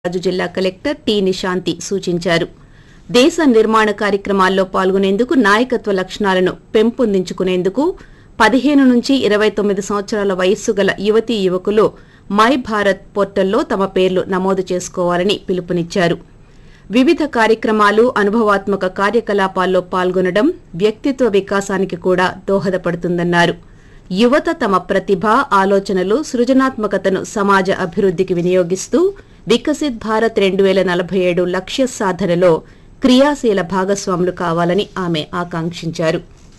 రాజు జిల్లా collector T నిశాంతి సూచించారు దేశ నిర్మాణ కార్యక్రమాల్లో పాల్గొనేందుకు నాయకత్వ లక్షణాలను పెంపొందించుకునేందుకు పదిహేను నుంచి ఇరవై తొమ్మిది సంవత్సరాల వయస్సు గల యువతీ యువకులు మై భారత్ పోర్టల్లో తమ పేర్లు నమోదు చేసుకోవాలని పిలుపునిచ్చారు వివిధ కార్యక్రమాలు అనుభవాత్మక కార్యకలాపాల్లో పాల్గొనడం వ్యక్తిత్వ వికాసానికి కూడా దోహదపడుతుందన్నారు యువత తమ ప్రతిభ ఆలోచనలు సృజనాత్మకతను సమాజ అభివృద్ధికి వినియోగిస్తూ వికసిత్ భారత్ రెండు వేల నలభై ఏడు లక్ష్య సాధనలో క్రియాశీల భాగస్వాములు కావాలని ఆమె ఆకాంక్షించారు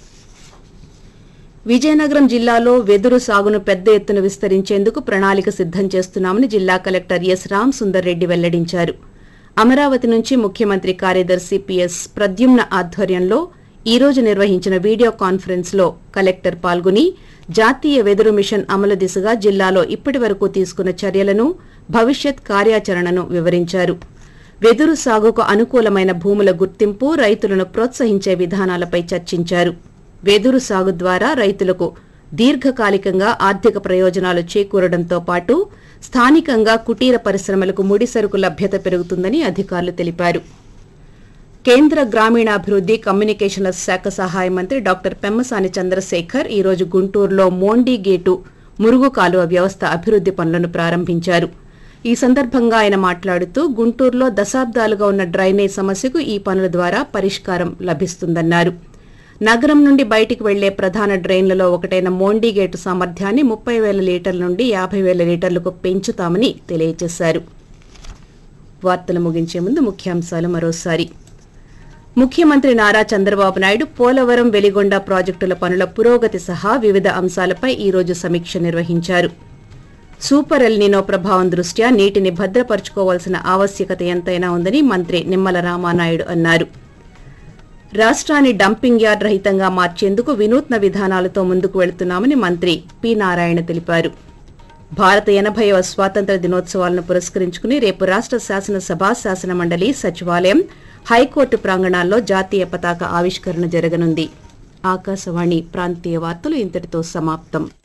విజయనగరం జిల్లాలో వెదురు సాగును పెద్ద ఎత్తున విస్తరించేందుకు ప్రణాళిక సిద్దం చేస్తున్నామని జిల్లా కలెక్టర్ ఎస్ రామ్ సుందర్ రెడ్డి వెల్లడించారు అమరావతి నుంచి ముఖ్యమంత్రి కార్యదర్శి పిఎస్ ప్రద్యుమ్న ఆధ్వర్యంలో ఈ రోజు నిర్వహించిన వీడియో కాన్ఫరెన్స్ లో కలెక్టర్ పాల్గొని జాతీయ వెదురు మిషన్ అమలు దిశగా జిల్లాలో ఇప్పటి వరకు తీసుకున్న చర్యలను భవిష్యత్ కార్యాచరణను వివరించారు వెదురు సాగుకు అనుకూలమైన భూముల గుర్తింపు రైతులను ప్రోత్సహించే విధానాలపై చర్చించారు వెదురు సాగు ద్వారా రైతులకు దీర్ఘకాలికంగా ఆర్థిక ప్రయోజనాలు చేకూరడంతో పాటు స్థానికంగా కుటీర పరిశ్రమలకు ముడిసరుకు లభ్యత పెరుగుతుందని అధికారులు తెలిపారు కేంద్ర గ్రామీణాభివృద్ది కమ్యూనికేషన్ల శాఖ సహాయ మంత్రి డాక్టర్ పెమ్మసాని చంద్రశేఖర్ ఈ రోజు గుంటూరులో మోండి గేటు మురుగు కాలువ వ్యవస్థ అభివృద్ది పనులను ప్రారంభించారు ఈ సందర్భంగా ఆయన మాట్లాడుతూ గుంటూరులో దశాబ్దాలుగా ఉన్న డ్రైనేజ్ సమస్యకు ఈ పనుల ద్వారా పరిష్కారం లభిస్తుందన్నారు నగరం నుండి బయటికి వెళ్లే ప్రధాన డ్రైన్లలో ఒకటైన మోండి గేటు సామర్థ్యాన్ని ముప్పై వేల లీటర్ల నుండి యాభై వేల లీటర్లకు పెంచుతామని తెలియజేశారు వార్తలు ముగించే ముందు ముఖ్యాంశాలు మరోసారి ముఖ్యమంత్రి నారా చంద్రబాబు నాయుడు పోలవరం వెలిగొండ ప్రాజెక్టుల పనుల పురోగతి సహా వివిధ అంశాలపై ఈ రోజు సమీక్ష నిర్వహించారు సూపర్ ఎల్నినో ప్రభావం దృష్ట్యా నీటిని భద్రపరుచుకోవాల్సిన ఆవశ్యకత ఎంతైనా ఉందని మంత్రి నిమ్మల రామానాయుడు అన్నారు రాష్ట్రాన్ని డంపింగ్ యార్డ్ రహితంగా మార్చేందుకు వినూత్న విధానాలతో ముందుకు వెళుతున్నామని మంత్రి పి నారాయణ తెలిపారు భారత ఎనభైవ స్వాతంత్ర దినోత్సవాలను పురస్కరించుకుని రేపు రాష్ట్ర శాసనసభ శాసన మండలి సచివాలయం హైకోర్టు ప్రాంగణాల్లో జాతీయ పతాక ఆవిష్కరణ జరగనుంది ఆకాశవాణి ప్రాంతీయ వార్తలు ఇంతటితో సమాప్తం